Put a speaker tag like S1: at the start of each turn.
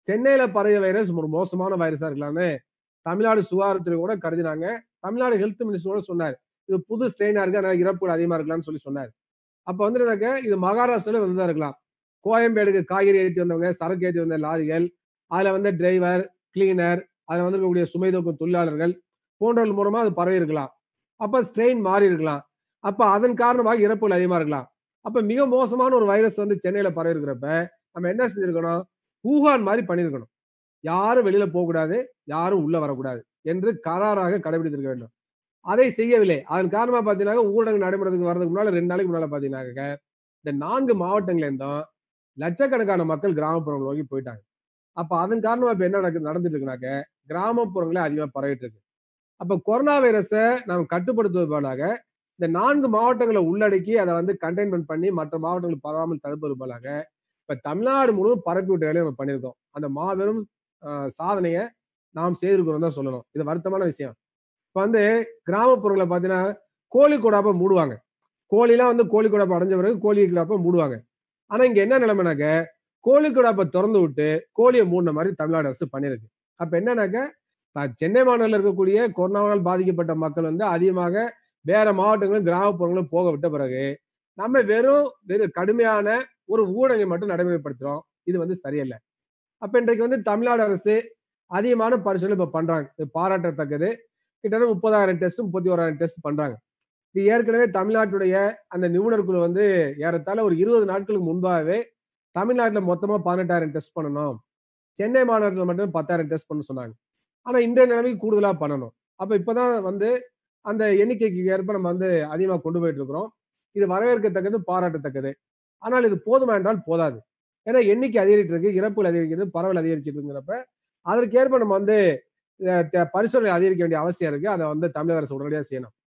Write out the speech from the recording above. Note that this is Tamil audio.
S1: சென்னையில பரவிய வைரஸ் ஒரு மோசமான வைரஸா இருக்கலாம்னு தமிழ்நாடு சுகாதாரத்துறை கூட கருதினாங்க தமிழ்நாடு ஹெல்த் மினிஸ்டர் கூட சொன்னார் இது புது ஸ்ட்ரெயினா இருக்கு அதனால இறப்புகள் அதிகமா இருக்கலாம்னு சொல்லி சொன்னார் அப்ப வந்து என்னக்க இது மகாராஷ்டிரால வந்துதான் இருக்கலாம் கோயம்பேடுக்கு காய்கறி ஏற்றி வந்தவங்க சரக்கு ஏற்றி வந்த லாரிகள் அதுல வந்து டிரைவர் கிளீனர் அதுல வந்திருக்கக்கூடிய சுமை தூக்கும் தொழிலாளர்கள் போன்றவர்கள் மூலமா அது பரவி இருக்கலாம் அப்ப ஸ்ட்ரெயின் மாறி இருக்கலாம் அப்ப அதன் காரணமாக இறப்புகள் அதிகமா இருக்கலாம் அப்ப மிக மோசமான ஒரு வைரஸ் வந்து சென்னையில பரவி இருக்கிறப்ப நம்ம என்ன செஞ்சிருக்கணும் ஊகான் மாதிரி பண்ணியிருக்கணும் யாரும் வெளியில போகக்கூடாது யாரும் உள்ள வரக்கூடாது என்று கராராக கடைபிடித்திருக்க வேண்டும் அதை செய்யவில்லை அதன் காரணமா பாத்தீங்கன்னா ஊரடங்கு நடைமுறைக்கு வர்றதுக்கு முன்னால ரெண்டு நாளைக்கு முன்னால பாத்தீங்கன்னாக்க இந்த நான்கு மாவட்டங்கள்ல இருந்தும் லட்சக்கணக்கான மக்கள் கிராமப்புறங்கள் நோக்கி போயிட்டாங்க அப்ப அதன் காரணமா இப்ப என்ன நடக்கு நடந்துட்டு இருக்குனாக்க கிராமப்புறங்களே அதிகமா பரவிட்டு இருக்கு அப்ப கொரோனா வைரஸை நாம் கட்டுப்படுத்துவது பதிலாக இந்த நான்கு மாவட்டங்களை உள்ளடக்கி அதை வந்து கண்டெய்ன்மெண்ட் பண்ணி மற்ற மாவட்டங்கள் பரவாமல் தடுப்பது பதிலாக இப்ப தமிழ்நாடு முழுவதும் பரப்பி விட்ட வேலையை நம்ம பண்ணியிருக்கோம் அந்த மாபெரும் ஆஹ், சாதனையை நாம் செய்திருக்கிறோம் தான் சொல்லணும் இது வருத்தமான விஷயம் இப்ப வந்து கிராமப்புறங்களை பார்த்தீங்கன்னா கோழி கூடாப்ப மூடுவாங்க கோழிலாம் வந்து கோழி கூடாப்ப அடைஞ்ச பிறகு கோழி கூடாப்ப மூடுவாங்க ஆனா இங்க என்ன நிலைமைனாக்க கோழி கூடாப்ப திறந்து விட்டு கோழியை மூடின மாதிரி தமிழ்நாடு அரசு பண்ணியிருக்கு அப்ப என்னன்னாக்க த- சென்னை மாநிலம் இருக்கக்கூடிய கொரோனாவால் பாதிக்கப்பட்ட மக்கள் வந்து அதிகமாக வேற மாவட்டங்களும் கிராமப்புறங்களும் போக விட்ட பிறகு நம்ம வெறும் வெறும் கடுமையான ஒரு ஊடகை மட்டும் நடைமுறைப்படுத்துறோம் இது வந்து சரியில்லை அப்ப இன்றைக்கு வந்து தமிழ்நாடு அரசு அதிகமான பரிசோதனை இப்ப பண்றாங்க இது பாராட்டத்தக்கது கிட்டத்தட்ட முப்பதாயிரம் டெஸ்ட் முப்பத்தி ஓராயிரம் டெஸ்ட் பண்றாங்க இது ஏற்கனவே தமிழ்நாட்டுடைய அந்த நிபுணர் குழு வந்து ஏறத்தாழ ஒரு இருபது நாட்களுக்கு முன்பாகவே தமிழ்நாட்டுல மொத்தமா பதினெட்டாயிரம் டெஸ்ட் பண்ணணும் சென்னை மாநகரத்தில் மட்டும் பத்தாயிரம் டெஸ்ட் பண்ண சொன்னாங்க ஆனா இன்றைய நிலைமைக்கு கூடுதலா பண்ணணும் அப்ப இப்பதான் வந்து அந்த எண்ணிக்கைக்கு ஏற்ப நம்ம வந்து அதிகமா கொண்டு போயிட்டு இருக்கிறோம் இது வரவேற்கத்தக்கது பாராட்டத்தக்கது ஆனால் இது போதுமா என்றால் போதாது ஏன்னா எண்ணிக்கை அதிகரிட்டு இருக்கு இறப்புகள் அதிகரிக்கிறது பரவல் அதிகரிச்சிட்டு இருக்கிறப்ப அதற்கேற்ப நம்ம வந்து அஹ், ட- பரிசோதனை அதிகரிக்க வேண்டிய அவசியம் இருக்கு அதை வந்து தமிழக அரசு உடனடியாக செய்யணும்